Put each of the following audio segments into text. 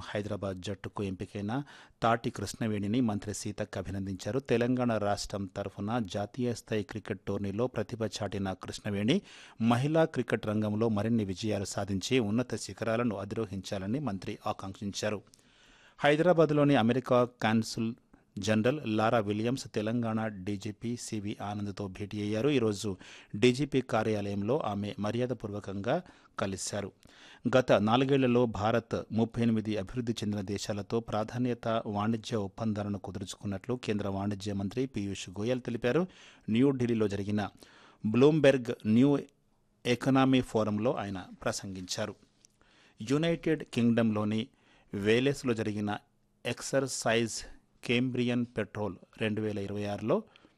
హైదరాబాద్ జట్టుకు ఎంపికైన తాటి కృష్ణవేణిని మంత్రి సీతక్క అభినందించారు తెలంగాణ రాష్ట్రం తరఫున జాతీయ స్థాయి క్రికెట్ టోర్నీలో ప్రతిభ చాటిన కృష్ణవేణి మహిళా క్రికెట్ రంగంలో మరిన్ని విజయాలు సాధించి ఉన్నత శిఖరాలను అధిరోహించాలని మంత్రి ఆకాంక్షించారు హైదరాబాద్లోని America consul general Laura Williams Telangana DGP C V ఆనంద్తో భేటీ అయ్యారు ఈరోజు డీజీపీ కార్యాలయంలో ఆమె మర్యాదపూర్వకంగా కలిశారు గత నాలుగేళ్లలో భారత్ ముప్పై ఎనిమిది అభివృద్ధి చెందిన దేశాలతో ప్రాధాన్యత వాణిజ్య ఒప్పందాలను కుదుర్చుకున్నట్లు కేంద్ర వాణిజ్య మంత్రి పీయూష్ గోయల్ తెలిపారు న్యూఢిల్లీలో జరిగిన బ్లూంబెర్గ్ న్యూ ఎకనామీ ఫోరంలో ఆయన ప్రసంగించారు యునైటెడ్ కింగ్డమ్లోని వేలెస్లో జరిగిన ఎక్సర్సైజ్ కేంబ్రియన్ పెట్రోల్ రెండు వేల ఇరవై ఆరులో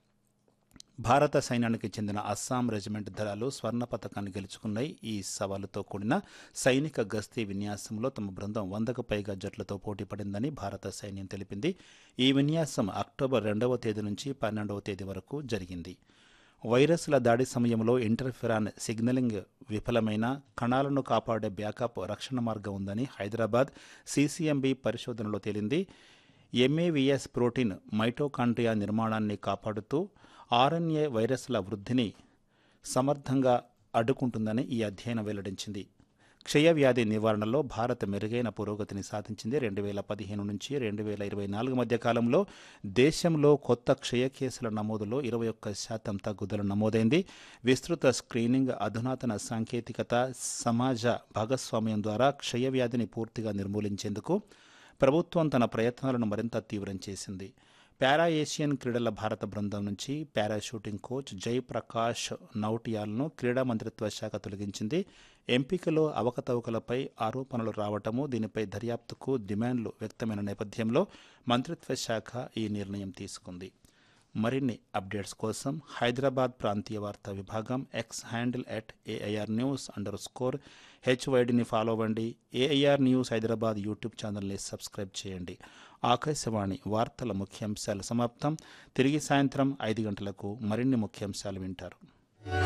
భారత సైన్యానికి చెందిన అస్సాం రెజిమెంట్ దళాలు స్వర్ణ పథకాన్ని గెలుచుకున్నాయి ఈ సవాలుతో కూడిన సైనిక గస్తీ విన్యాసంలో తమ బృందం వందకు పైగా జట్లతో పోటీ పడిందని భారత సైన్యం తెలిపింది ఈ విన్యాసం అక్టోబర్ రెండవ తేదీ నుంచి పన్నెండవ తేదీ వరకు జరిగింది వైరస్ల దాడి సమయంలో ఇంటర్ఫెరాన్ సిగ్నలింగ్ విఫలమైన కణాలను కాపాడే బ్యాకప్ రక్షణ మార్గం ఉందని హైదరాబాద్ సీసీఎంబీ పరిశోధనలో తేలింది ఎంఏవిఎస్ ప్రోటీన్ మైటోకాండ్రియా నిర్మాణాన్ని కాపాడుతూ ఆర్ఎన్ఏ వైరస్ల వృద్ధిని సమర్థంగా అడ్డుకుంటుందని ఈ అధ్యయనం వెల్లడించింది క్షయవ్యాధి నివారణలో భారత్ మెరుగైన పురోగతిని సాధించింది రెండు వేల పదిహేను నుంచి రెండు వేల ఇరవై నాలుగు మధ్య కాలంలో దేశంలో కొత్త క్షయ కేసుల నమోదులో ఇరవై ఒక్క శాతం తగ్గుదల నమోదైంది విస్తృత స్క్రీనింగ్ అధునాతన సాంకేతికత సమాజ భాగస్వామ్యం ద్వారా క్షయవ్యాధిని పూర్తిగా నిర్మూలించేందుకు ప్రభుత్వం తన ప్రయత్నాలను మరింత తీవ్రం చేసింది పారా ఏషియన్ క్రీడల భారత బృందం నుంచి పారా షూటింగ్ కోచ్ జయప్రకాష్ నౌటియాల్ను క్రీడా మంత్రిత్వ శాఖ తొలగించింది ఎంపికలో అవకతవకలపై ఆరోపణలు రావటము దీనిపై దర్యాప్తుకు డిమాండ్లు వ్యక్తమైన నేపథ్యంలో మంత్రిత్వ శాఖ ఈ నిర్ణయం తీసుకుంది మరిన్ని అప్డేట్స్ కోసం హైదరాబాద్ ప్రాంతీయ వార్తా విభాగం X handle at AIR news underscore హెచ్వైడిని ఫాలో అవ్వండి ఏఐఆర్ న్యూస్ హైదరాబాద్ యూట్యూబ్ ఛానల్ని సబ్స్క్రైబ్ చేయండి ఆకాశవాణి వార్తల ముఖ్యాంశాలు సమాప్తం తిరిగి సాయంత్రం ఐదు గంటలకు మరిన్ని ముఖ్యాంశాలు వింటారు